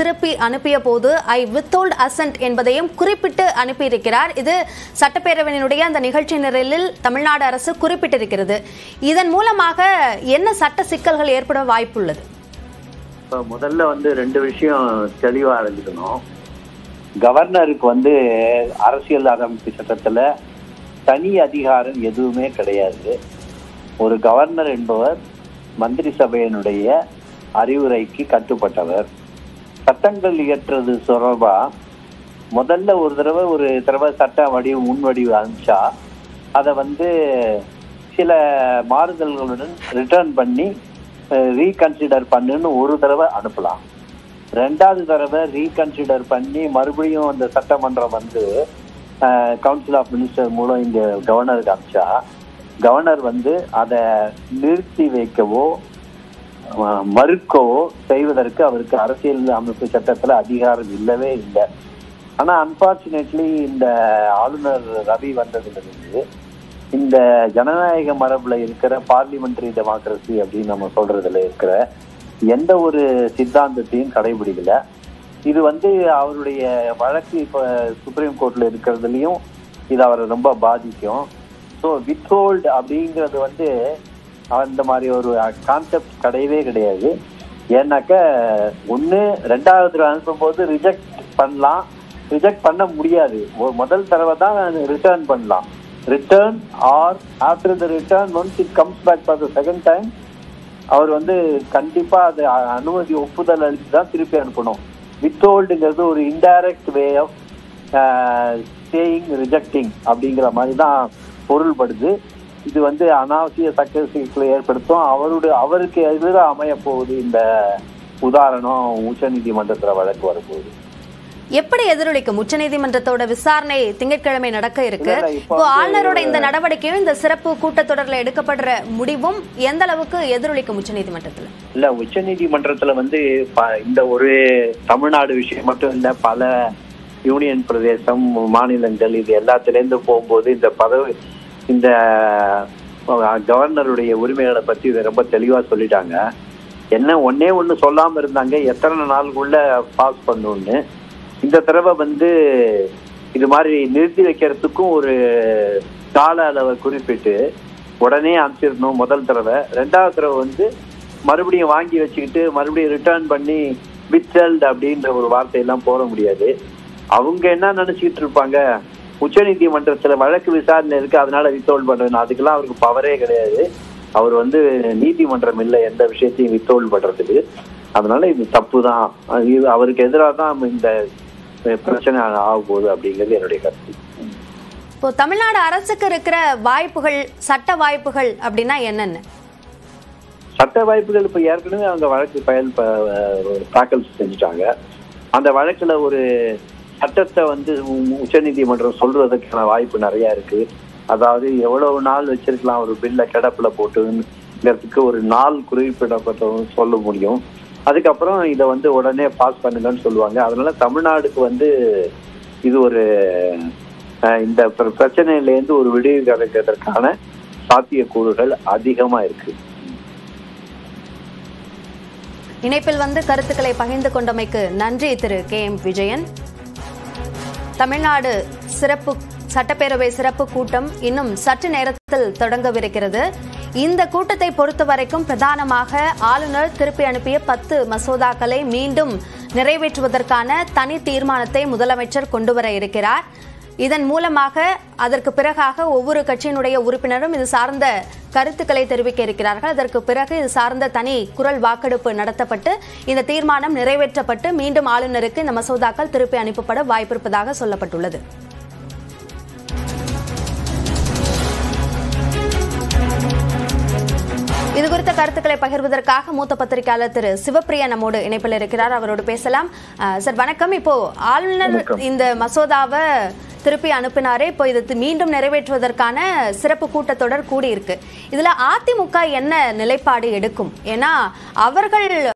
திருப்பி அனுப்பிய போது ஐ வித்தோல்ட் அசன்ட் என்பதையும் குறிப்பிட்டு அனுப்பியிருக்கிறார் இது சட்டப்பேரவையினுடைய அந்த நிகழ்ச்சி நிரலில் தமிழ்நாடு அரசு குறிப்பிட்டிருக்கிறது இதன் மூலமாக என்ன சட்ட சிக்கல்கள் ஏற்பட வாய்ப்புள்ளது இப்போ முதல்ல வந்து ரெண்டு விஷயம் தெளிவா அறிஞ்சுக்கணும் கவர்னருக்கு வந்து அரசியல் அமைப்பு சட்டத்துல தனி அதிகாரம் எதுவுமே கிடையாது ஒரு கவர்னர் என்பவர் மந்திரி சபையினுடைய அறிவுரைக்கு கட்டுப்பட்டவர் சட்டங்கள் இயற்றுறது தொடர்பா முதல்ல ஒரு தடவை ஒரு தடவை சட்ட வடிவு முன் வடிவு அனுப்பிச்சா அதை வந்து சில மாறுதல்களுடன் ரிட்டர்ன் பண்ணி ரீகன்சிடர் பண்ணுன்னு ஒரு தடவை அனுப்பலாம் ரெண்டாவது தடவை ரீகன்சிடர் பண்ணி மறுபடியும் அந்த சட்டமன்றம் வந்து கவுன்சில் ஆஃப் மினிஸ்டர் மூலம் இங்க கவர்னருக்கு அனுப்பிச்சா கவர்னர் வந்து அதை நிறுத்தி வைக்கவோ அஹ், மறுக்கவோ செய்வதற்கு அவருக்கு அரசியல் அமைப்பு சட்டத்துல அதிகாரம் இல்லவே இல்லை ஆனா அன்பார்ச்சுனேட்லி இந்த ஆளுநர் ரவி வந்ததிலிருந்து இந்த ஜனநாயக மரபுல இருக்கிற பார்லிமெண்டரி டெமோக்ரஸி அப்படின்னு நம்ம சொல்றதுல இருக்கிற எந்த ஒரு சித்தாந்தத்தையும் கடைபிடிக்கல இது வந்து அவருடைய வழக்கு இப்ப சுப்ரீம் கோர்ட்ல இருக்கிறதுலயும் இது அவரை ரொம்ப பாதிக்கும் ஸோ வித்ஹோல்டு அப்படிங்கிறது வந்து அந்த மாதிரி ஒரு கான்செப்ட் கிடையவே கிடையாது ஏன்னாக்க ஒன்று ரெண்டாவது தடவை அனுப்பும்போது ரிஜெக்ட் பண்ணலாம் ரிஜெக்ட் பண்ண முடியாது ஒரு முதல் தடவை தான் ரிட்டர்ன் பண்ணலாம் return are after the return once it comes back for the second time அவர் வந்து கண்டிப்பா அது அ- அனுமதி ஒப்புதல் அளித்து தான் திருப்பி அனுப்பணும் வித்ஹோல்டுங்கிறது ஒரு indirect way of saying rejecting அப்படிங்கிற மாதிரி தான் பொருள்படுது இது வந்து அனாவசிய சட்ட சிக்கலை ஏற்படுத்தும் அவருடைய அவருக்கு எதிராக அமைய போகுது இந்த உதாரணம் உச்சநீதிமன்றத்துல வழக்கு வரப்போகுது எப்படி எதிரொலிக்கும் உச்சநீதிமன்றத்தோட விசாரணை திங்கட்கிழமை நடக்க இருக்கு இல்ல, இல்ல, இப்போ இப்போ வந்து- ஆளுநரோட இந்த நடவடிக்கையும் இந்த சிறப்பு கூட்டத்தொடர்ல எடுக்கப்படுற முடிவும் எந்த அளவுக்கு எதிரொலிக்கும் உச்சநீதிமன்றத்துல இல்ல உச்சநீதிமன்றத்துல வந்து ப- இந்த ஒரு தமிழ்நாடு விஷயம் மட்டும் இல்ல பல யூனியன் பிரதேசம் மாநிலங்கள் இது எல்லாத்திலேருந்து போகும்போது இந்த பதவி இந்த அஹ், கவர்னருடைய உரிமைகளை பத்தி இதை ரொம்ப தெளிவா சொல்லிட்டாங்க என்ன ஒன்னே ஒண்ணு சொல்லாம இருந்தாங்க எத்தனை நாளுக்குள்ள பாஸ் பண்ணணும்னு இந்த தடவை வந்து இது மாதிரி நிறுத்தி வைக்கிறதுக்கும் ஒரு கால அளவை குறிப்பிட்டு உடனே அனுப்பிச்சிடணும் முதல் தடவை ரெண்டாவது தடவை வந்து மறுபடியும் வாங்கி வச்சுக்கிட்டு மறுபடியும் ரிட்டர்ன் பண்ணி வித்தல்ட் அப்படின்ற ஒரு வார்த்தையெல்லாம் போட முடியாது அவங்க என்ன நினைச்சுக்கிட்டு இருப்பாங்க உச்சநீதிமன்றத்துல வழக்கு விசாரணை இருக்கு அதனால வித்தோல்ட் பண்றேன் அதுக்கெல்லாம் அவருக்கு பவரே கிடையாது அவர் வந்து நீதிமன்றம் இல்லை எந்த விஷயத்தையும் வித்தோல்ட் பண்றதுக்கு அதனால இது தப்பு தான் இது அவருக்கு எதிராக தான் இந்த பிரச்சனை ஆக போகுது அப்படிங்கிறது என்னுடைய கருத்து இப்போ தமிழ்நாடு அரசுக்கு இருக்கிற வாய்ப்புகள் சட்ட வாய்ப்புகள் அப்படின்னா என்னென்ன சட்ட வாய்ப்புகள் இப்ப ஏற்கனவே அவங்க வழக்கு பயல் ப- தாக்கல் செஞ்சுட்டாங்க அந்த வழக்குல ஒரு சட்டத்தை வந்து உ- உச்சநீதிமன்றம் சொல்றதுக்கான வாய்ப்பு நிறைய இருக்கு அதாவது எவ்வளவு நாள் வச்சிருக்கலாம் ஒரு பில்ல கிடப்புல போட்டுங்கிறதுக்கு ஒரு நாள் குறிப்பிடப்பட்டதும் சொல்ல முடியும் அதுக்கப்புறம் இதை வந்து உடனே பாஸ் பண்ணுங்கன்னு சொல்லுவாங்க அதனால தமிழ்நாடுக்கு வந்து இது ஒரு அஹ், இந்த பிர- பிரச்சனையிலேருந்து ஒரு விடிவு கிடைக்கிறதுக்கான சாத்தியக்கூறுகள் அதிகமா இருக்கு இணைப்பில் வந்து கருத்துக்களை பகிர்ந்து கொண்டமைக்கு நன்றி திரு கே எம் விஜயன் தமிழ்நாடு சிறப்பு சட்டப்பேரவை சிறப்பு கூட்டம் இன்னும் சற்று நேரத்தில் தொடங்கவிருக்கிறது இந்த கூட்டத்தை பொறுத்தவரைக்கும் பிரதானமாக ஆளுநர் திருப்பி அனுப்பிய பத்து மசோதாக்களை மீண்டும் நிறைவேற்றுவதற்கான தனி தீர்மானத்தை முதலமைச்சர் கொண்டுவர இருக்கிறார் இதன் மூலமாக அதற்கு பிறகாக ஒவ்வொரு கட்சியினுடைய உறுப்பினரும் இது சார்ந்த கருத்துக்களை தெரிவிக்க இருக்கிறார்கள் அதற்கு பிறகு இது சார்ந்த தனி குரல் வாக்கெடுப்பு நடத்தப்பட்டு இந்த தீர்மானம் நிறைவேற்றப்பட்டு மீண்டும் ஆளுநருக்கு இந்த மசோதாக்கள் திருப்பி அனுப்பப்பட வாய்ப்பிருப்பதாக சொல்லப்பட்டுள்ளது இது குறித்த கருத்துக்களை பகிர்வதற்காக மூத்த பத்திரிகையாளர் திரு சிவப்பிரியா நம்மோடு இணைப்பில் இருக்கிறார் அவரோடு பேசலாம் அஹ், சார் வணக்கம் இப்போ ஆளுநர் இந்த மசோதாவை திருப்பி அனுப்பினாரே இப்போ இது மீண்டும் நிறைவேற்றுவதற்கான சிறப்பு கூட்டத்தொடர் கூடியிருக்கு இதுல அதிமுக என்ன நிலைப்பாடு எடுக்கும் ஏன்னா அவர்கள்